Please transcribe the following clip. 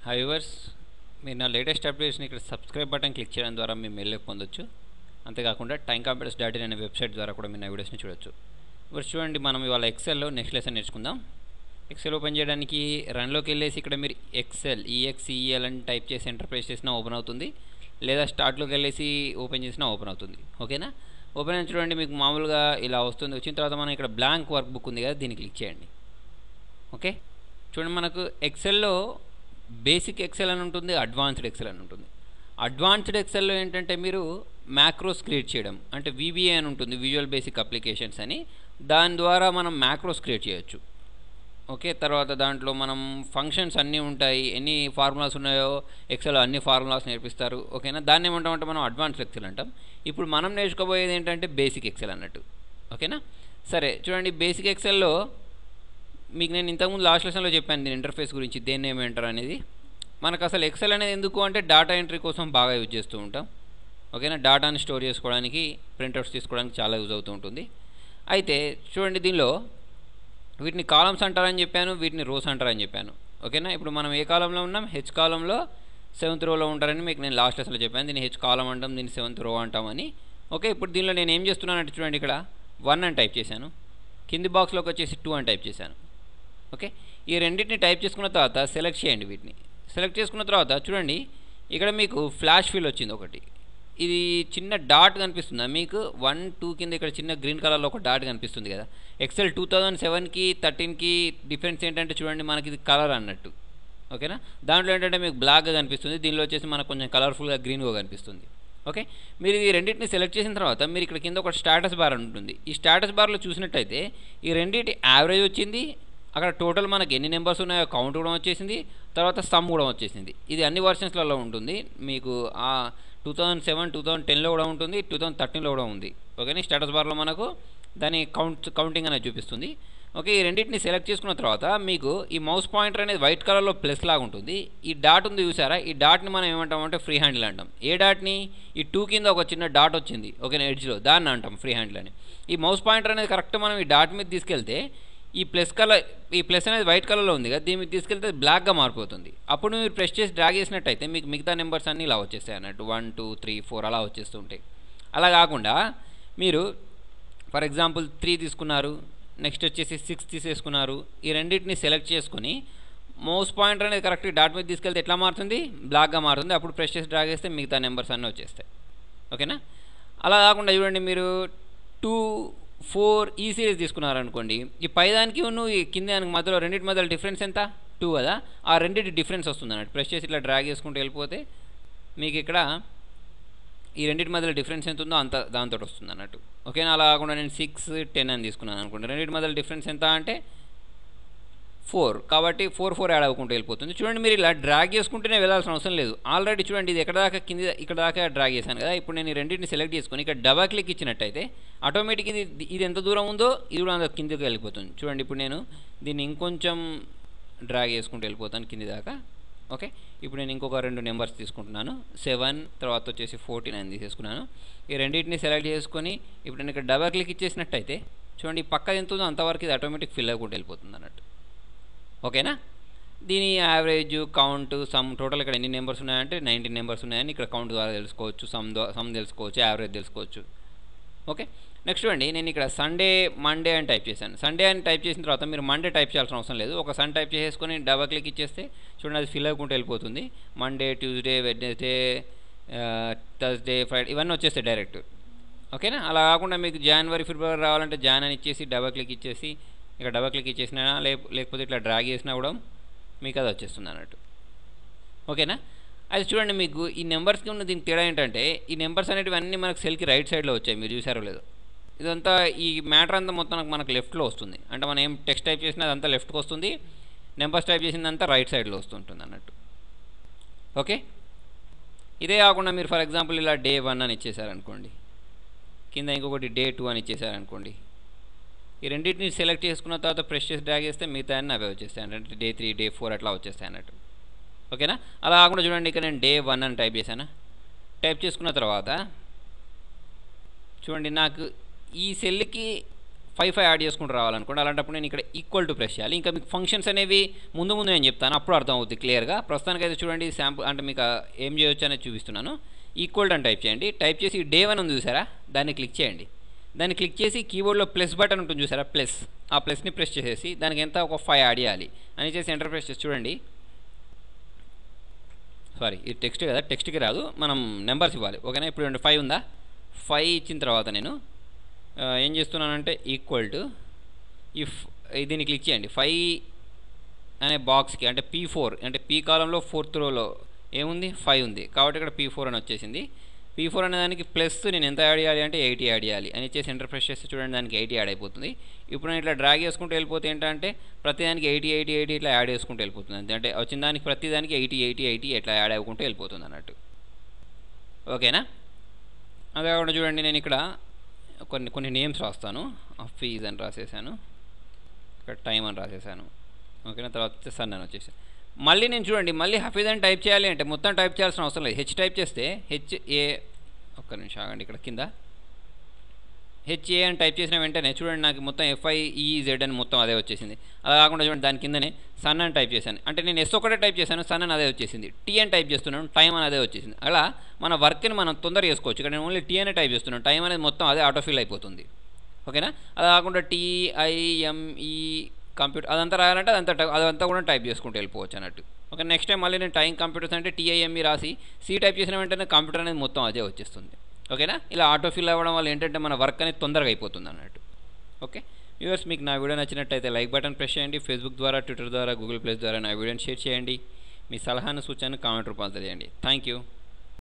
hi viewers మీరు నా latest అప్డేట్స్ని ఇక్కడ సబ్స్క్రైబ్ బటన్ క్లిక్ చేయడం ద్వారా మీ మెయిల్ పొందొచ్చు అంతేకాకుండా టైం కంప్యూటర్స్ డాట్ ఇన్ అనే వెబ్సైట్ ద్వారా కూడా మీరు నా వీడియోస్ని చూడొచ్చు ఇప్పుడు చూడండి మనం ఇవాళ ఎక్సెల్లో నెక్స్ట్ లెసన్ నేర్చుకుందాం ఎక్సెల్ ఓపెన్ చేయడానికి రన్లోకి వెళ్ళేసి ఇక్కడ మీరు ఎక్సెల్ ఈఎక్స్ఈఎల్ అని టైప్ చేసి ఎంటర్ ప్రెస్ చేసినా ఓపెన్ అవుతుంది లేదా స్టార్ట్లోకి వెళ్ళేసి ఓపెన్ చేసినా ఓపెన్ అవుతుంది ఓకేనా ఓపెన్ అయిన చూడండి మీకు మామూలుగా ఇలా వస్తుంది వచ్చిన తర్వాత మనం ఇక్కడ బ్లాంక్ వర్క్ బుక్ ఉంది కదా దీన్ని క్లిక్ చేయండి ఓకే చూడండి మనకు ఎక్సెల్లో బేసిక్ ఎక్సెల్ అని ఉంటుంది అడ్వాన్స్డ్ ఎక్సెల్ అని ఉంటుంది అడ్వాన్స్డ్ ఎక్సెల్లో ఏంటంటే మీరు మ్యాక్రోస్ క్రియేట్ చేయడం అంటే విబిఏ అని ఉంటుంది విజువల్ బేసిక్ అప్లికేషన్స్ అని దాని ద్వారా మనం మ్యాక్రోస్ క్రియేట్ చేయొచ్చు ఓకే తర్వాత దాంట్లో మనం ఫంక్షన్స్ అన్నీ ఉంటాయి ఎన్ని ఫార్ములాస్ ఉన్నాయో ఎక్సెల్ అన్ని ఫార్ములాస్ నేర్పిస్తారు ఓకేనా దాన్ని ఏమంటామంటే మనం అడ్వాన్స్డ్ ఎక్సెల్ అంటాం ఇప్పుడు మనం నేర్చుకోబోయేది ఏంటంటే బేసిక్ ఎక్సెల్ అన్నట్టు ఓకేనా సరే చూడండి బేసిక్ ఎక్సెల్లో మీకు నేను ఇంతకుముందు లాస్ట్ లెసన్లో చెప్పాను దీని ఇంటర్ఫేస్ గురించి దేన్ని ఏమంటారు అనేది మనకు అసలు ఎక్సెల్ అనేది ఎందుకు అంటే డేటా ఎంట్రీ కోసం బాగా యూజ్ చేస్తూ ఉంటాం ఓకేనా డేటాని స్టోర్ చేసుకోవడానికి ప్రింట్అవుట్స్ తీసుకోవడానికి చాలా యూజ్ అవుతూ ఉంటుంది అయితే చూడండి దీనిలో వీటిని కాలమ్స్ అంటారని చెప్పాను వీటిని రోస్ అంటారని చెప్పాను ఓకేనా ఇప్పుడు మనం ఏ కాలంలో ఉన్నాం హెచ్ కాలంలో సెవెంత్ రోలో ఉంటారని మీకు నేను లాస్ట్ లెసన్లో చెప్పాను దీన్ని హెచ్ కాలం అంటాం దీన్ని సెవెంత్ రో అంటామని ఓకే ఇప్పుడు దీనిలో నేను ఏం చేస్తున్నానంటే చూడండి ఇక్కడ వన్ అని టైప్ చేశాను కింది బాక్స్లోకి వచ్చేసి టూ అని టైప్ చేశాను ఓకే ఈ రెండింటిని టైప్ చేసుకున్న తర్వాత సెలెక్ట్ చేయండి వీటిని సెలెక్ట్ చేసుకున్న తర్వాత చూడండి ఇక్కడ మీకు ఫ్లాష్ ఫిల్ వచ్చింది ఒకటి ఇది చిన్న డాట్ కనిపిస్తుందా మీకు వన్ టూ కింద ఇక్కడ చిన్న గ్రీన్ కలర్లో ఒక డాట్ కనిపిస్తుంది కదా ఎక్సెల్ టూ థౌజండ్ సెవెన్కి థర్టీన్కి డిఫరెన్స్ ఏంటంటే చూడండి మనకి ఇది కలర్ అన్నట్టు ఓకేనా దాంట్లో ఏంటంటే మీకు బ్లాక్గా కనిపిస్తుంది దీనిలో వచ్చేసి మనకు కొంచెం కలర్ఫుల్గా గ్రీన్గా కనిపిస్తుంది ఓకే మీరు ఈ రెండింటిని సెలెక్ట్ చేసిన తర్వాత మీరు ఇక్కడ కింద ఒక స్టాటస్ బార్ ఉంటుంది ఈ స్టాటస్ బార్లో చూసినట్టయితే ఈ రెండింటి యావరేజ్ వచ్చింది అక్కడ టోటల్ మనకి ఎన్ని నెంబర్స్ ఉన్నాయో కౌంట్ కూడా వచ్చేసింది తర్వాత సమ్ కూడా వచ్చేసింది ఇది అన్ని వర్షన్స్లలో ఉంటుంది మీకు ఆ two thousand seven two thousand టెన్లో కూడా ఉంటుంది టూ థౌజండ్ థర్టీన్లో కూడా ఉంది ఓకేనా స్టేటస్ బార్లో మనకు దాని కౌంట్ కౌంటింగ్ అనేది చూపిస్తుంది ఓకే ఈ రెండింటిని సెలెక్ట్ చేసుకున్న తర్వాత మీకు ఈ మౌస్ పాయింటర్ అనేది వైట్ కలర్లో ప్లస్ లాగా ఉంటుంది ఈ డాట్ ఉంది చూసారా ఈ డాట్ని మనం ఏమంటామంటే ఫ్రీ హ్యాండిల్ అంటాం ఏ డాట్ని ఈ టూ కింద ఒక చిన్న డాట్ వచ్చింది ఓకేనా ఎడ్జ్లో దాన్ని అంటాం ఫ్రీ హ్యాండిల్ అని ఈ మౌస్ పాయింటర్ అనేది కరెక్ట్ మనం ఈ డాట్ మీద తీసుకెళ్తే ఈ ప్లస్ కలర్ ఈ ప్లస్ అనేది వైట్ కలర్లో ఉంది కదా దీని మీద తీసుకెళ్తే బ్లాక్గా మారిపోతుంది అప్పుడు మీరు ప్రెస్ చేసి డ్రాగ్ చేసినట్టయితే మీకు మిగతా నెంబర్స్ అన్నీ ఇలా వచ్చేస్తాయి అన్నట్టు వన్ టూ త్రీ ఫోర్ అలా వచ్చేస్తుంటాయి అలా కాకుండా మీరు ఫర్ ఎగ్జాంపుల్ త్రీ తీసుకున్నారు నెక్స్ట్ వచ్చేసి సిక్స్ తీసేసుకున్నారు ఈ రెండింటిని సెలెక్ట్ చేసుకొని మౌస్ పాయింటర్ అనేది కరెక్ట్ డాట్ మీద తీసుకెళ్తే ఎట్లా మారుతుంది బ్లాక్గా మారుతుంది అప్పుడు ప్రెస్ చేసి డ్రాగ్ చేస్తే మిగతా నెంబర్స్ అన్నీ వచ్చేస్తాయి ఓకేనా అలా కాకుండా చూడండి మీరు టూ ఫోర్ ఈ సిరీస్ తీసుకున్నారనుకోండి ఈ పైదానికి ఉన్న ఈ కింద దానికి మధ్యలో రెండింటి మధ్యలో డిఫరెన్స్ ఎంత టూ కదా ఆ రెండింటి డిఫరెన్స్ వస్తుంది అన్నట్టు ప్రెస్ చేసి ఇట్లా డ్రాగ్ చేసుకుంటూ వెళ్ళిపోతే మీకు ఇక్కడ ఈ రెండింటి మధ్యలో డిఫరెన్స్ ఎంత ఉందో అంత దాంతో వస్తుంది అన్నట్టు ఓకేనా అలా కాకుండా నేను సిక్స్ టెన్ అని తీసుకున్నాను అనుకోండి రెండింటి మధ్యలో డిఫరెన్స్ ఎంత అంటే ఫోర్ కాబట్టి ఫోర్ ఫోర్ యాడ్ అవ్వకుంటూ వెళ్ళిపోతుంది చూడండి మీరు ఇలా డ్రాగ్ చేసుకుంటూనే వెళ్ళాల్సిన అవసరం లేదు ఆల్రెడీ చూడండి ఇది ఎక్కడ దాకా కింద ఇక్కడ దాకా డ్రాగ్ చేశాను కదా ఇప్పుడు నేను ఈ రెండింటిని సెలెక్ట్ చేసుకొని ఇక్కడ డబల్ క్లిక్ ఇచ్చినట్టయితే ఆటోమేటిక్ ఇది ఇది ఎంత దూరం ఉందో ఇది కూడా అంత కిందకి వెళ్ళిపోతుంది చూడండి ఇప్పుడు నేను దీన్ని ఇంకొంచెం డ్రాగ్ చేసుకుంటూ వెళ్ళిపోతాను కింది దాకా ఓకే ఇప్పుడు నేను ఇంకొక రెండు నెంబర్స్ తీసుకుంటున్నాను సెవెన్ తర్వాత వచ్చేసి ఫోర్టీన్ అని తీసేసుకున్నాను ఈ రెండింటిని సెలెక్ట్ చేసుకొని ఇప్పుడు నేను ఇక్కడ డబల్ క్లిక్ ఇచ్చేసినట్టయితే చూడండి పక్క ఎంత ఉందో అంతవరకు ఇది ఆటోమేటిక్ ఫిల్ అవ్వకుండా వెళ్ళిపోతుంది అన్నట్టు ఓకేనా దీని యావరేజ్ కౌంట్ సమ్ టోటల్ ఇక్కడ ఎన్ని నెంబర్స్ ఉన్నాయంటే నైన్టీన్ నెంబర్స్ ఉన్నాయని ఇక్కడ కౌంట్ ద్వారా తెలుసుకోవచ్చు సమ్ సమ్ తెలుసుకోవచ్చు యావరేజ్ తెలుసుకోవచ్చు ఓకే నెక్స్ట్ చూడండి నేను ఇక్కడ సండే మండే అని టైప్ చేశాను సండే అని టైప్ చేసిన తర్వాత మీరు మండే టైప్ చేయాల్సిన అవసరం లేదు ఒక సన్ టైప్ చేసేసుకొని డబల్ క్లిక్ ఇచ్చేస్తే చూడండి అది ఫిల్ అవ్వకుంటూ వెళ్ళిపోతుంది Monday Tuesday Wednesday Thursday Friday ఇవన్నీ వచ్చేస్తాయి డైరెక్ట్ ఓకేనా అలా కాకుండా మీకు జనవరి ఫిబ్రవరి రావాలంటే జాన్ అని ఇచ్చేసి డబల్ క్లిక్ ఇచ్చేసి ఇక డబల్ క్లిక్ ఇచ్చేసినా లేకపోతే ఇట్లా డ్రాగ్ చేసినా కూడా మీకు అది వచ్చేస్తుంది అన్నట్టు ఓకేనా అది చూడండి మీకు ఈ నెంబర్స్కి ఉన్న దీనికి తేడా ఏంటంటే ఈ నెంబర్స్ అనేటివి అన్నీ మనకు సెల్కి రైట్ సైడ్లో వచ్చాయి మీరు చూసారో లేదో ఇదంతా ఈ మ్యాటర్ అంతా మొత్తం మనకు లెఫ్ట్లో వస్తుంది అంటే మనం ఏం టెక్స్ట్ టైప్ చేసినా అదంతా లెఫ్ట్కి వస్తుంది నెంబర్స్ టైప్ చేసిందంతా రైట్ సైడ్లో వస్తుంటుంది అన్నట్టు ఓకే ఇదే కాకుండా మీరు ఫర్ ఎగ్జాంపుల్ ఇలా డే వన్ అని ఇచ్చేసారనుకోండి కింద ఇంకొకటి డే టూ అని ఇచ్చేసారనుకోండి ఈ రెండింటిని సెలెక్ట్ చేసుకున్న తర్వాత ప్రెస్ చేసి డ్రాగ్ చేస్తే మిగతా అన్నీ అవే వచ్చేస్తాయి అంటే డే త్రీ డే ఫోర్ అట్లా వచ్చేస్తాయి అన్నట్టు ఓకేనా అలా కాకుండా చూడండి ఇక్కడ నేను డే వన్ అని టైప్ చేశాను టైప్ చేసుకున్న తర్వాత చూడండి నాకు ఈ సెల్కి ఫైవ్ ఫైవ్ యాడ్ చేసుకుంటూ రావాలనుకోండి అలాంటప్పుడు నేను ఇక్కడ ఈక్వల్ టు ప్రెస్ చేయాలి ఇంకా మీకు ఫంక్షన్స్ అనేవి ముందు ముందు నేను చెప్తాను అప్పుడు అర్థం అవుతుంది క్లియర్గా ప్రస్తుతానికి అయితే చూడండి శాంపుల్ అంటే మీకు ఏం చేయొచ్చు అనేది చూపిస్తున్నాను ఈక్వల్ అని టైప్ చేయండి టైప్ చేసి డే వన్ ఉంది చూసారా దాన్ని క్లిక్ చేయండి దాన్ని క్లిక్ చేసి కీబోర్డ్లో ప్లస్ బటన్ ఉంటుంది చూసారా ప్లస్ ఆ ప్లస్ని ప్రెస్ చేసేసి దానికి ఎంత ఒక ఫైవ్ యాడ్ చేయాలి అని చేసి ఎంటర్ ప్రెస్ చేసి చూడండి సారీ ఇది టెక్స్ట్ కదా టెక్స్ట్కి రాదు మనం నెంబర్స్ ఇవ్వాలి ఓకేనా ఇప్పుడు ఫైవ్ ఉందా ఫైవ్ ఇచ్చిన తర్వాత నేను ఏం చేస్తున్నానంటే ఈక్వల్ టు ఇఫ్ దీన్ని క్లిక్ చేయండి ఫైవ్ అనే బాక్స్కి అంటే పీ ఫోర్ అంటే పీ కాలంలో ఫోర్త్ రోలో ఏముంది ఫైవ్ ఉంది కాబట్టి ఇక్కడ పీ ఫోర్ అని వచ్చేసింది పీ ఫోర్ అనే దానికి ప్లస్ నేను ఎంత యాడ్ చేయాలి అంటే ఎయిటీ యాడ్ చేయాలి అని ఇచ్చేసి ఎంటర్ ప్రెస్ చేస్తే చూడండి దానికి ఎయిటీ యాడ్ అయిపోతుంది ఇప్పుడు నేను ఇట్లా డ్రాగ్ చేసుకుంటూ వెళ్ళిపోతే ఏంటంటే ప్రతి దానికి ఎయిటీ ఎయిటీ ఎయిటీ ఇట్లా యాడ్ చేసుకుంటూ వెళ్ళిపోతుంది అంటే వచ్చిన దానికి ప్రతి దానికి ఎయిటీ ఎయిటీ ఎయిటీ ఇట్లా యాడ్ అవ్వకుంటూ వెళ్ళిపోతుంది అన్నట్టు ఓకేనా అదే కాకుండా చూడండి నేను ఇక్కడ కొన్ని కొన్ని నేమ్స్ రాస్తాను ఫీజ్ అని రాసేసాను ఇక్కడ టైం అని రాసేసాను ఓకేనా తర్వాత సన్ అని వచ్చేసి మళ్ళీ నేను చూడండి మళ్ళీ హఫీజ్ అని టైప్ చేయాలి అంటే మొత్తం టైప్ చేయాల్సిన అవసరం లేదు హెచ్ టైప్ చేస్తే హెచ్ ఏ ఒక్క నిమిషం ఆగండి ఇక్కడ కింద హెచ్ఏ అని టైప్ చేసిన వెంటనే చూడండి నాకు మొత్తం ఎఫ్ఐఈ జెడ్ అని మొత్తం అదే వచ్చేసింది అలా కాకుండా చూడండి దాని కిందనే సన్ అని టైప్ చేశాను అంటే నేను ఎస్ ఒకటే టైప్ చేశాను సన్ అని అదే వచ్చేసింది టీ అని టైప్ చేస్తున్నాను టైం అని అదే వచ్చేసింది అలా మన వర్క్ని మనం తొందరగా చేసుకోవచ్చు ఇక్కడ నేను ఓన్లీ టీ అనే టైప్ చేస్తున్నాను టైం అనేది మొత్తం అదే ఆటోఫిల్ అయిపోతుంది ఓకేనా అలా కాకుండా టీఐఎంఈ కంప్యూటర్ అదంతా రాయాలంటే అదంతా అదంతా కూడా టైప్ చేసుకుంటూ వెళ్ళిపోవచ్చు అన్నట్టు ఓకే నెక్స్ట్ టైం మళ్ళీ నేను టైం కంప్యూటర్స్ అంటే టీఐఎంఈ రాసి సి టైప్ చేసిన వెంటనే కంప్యూటర్ అనేది మొత్తం అదే వచ్చేస్తుంది ఓకేనా ఇలా ఆటో ఫిల్ అవ్వడం వల్ల ఏంటంటే మన వర్క్ అనేది తొందరగా అయిపోతుంది అన్నట్టు ఓకే వ్యూవర్స్ మీకు నా వీడియో నచ్చినట్టయితే లైక్ బటన్ ప్రెస్ చేయండి ఫేస్బుక్ ద్వారా ట్విట్టర్ ద్వారా గూగుల్ ప్లస్ ద్వారా నా వీడియోని షేర్ చేయండి మీ సలహాను సూచనను కామెంట్ రూపాయలు తెలియండి థ్యాంక్ యూ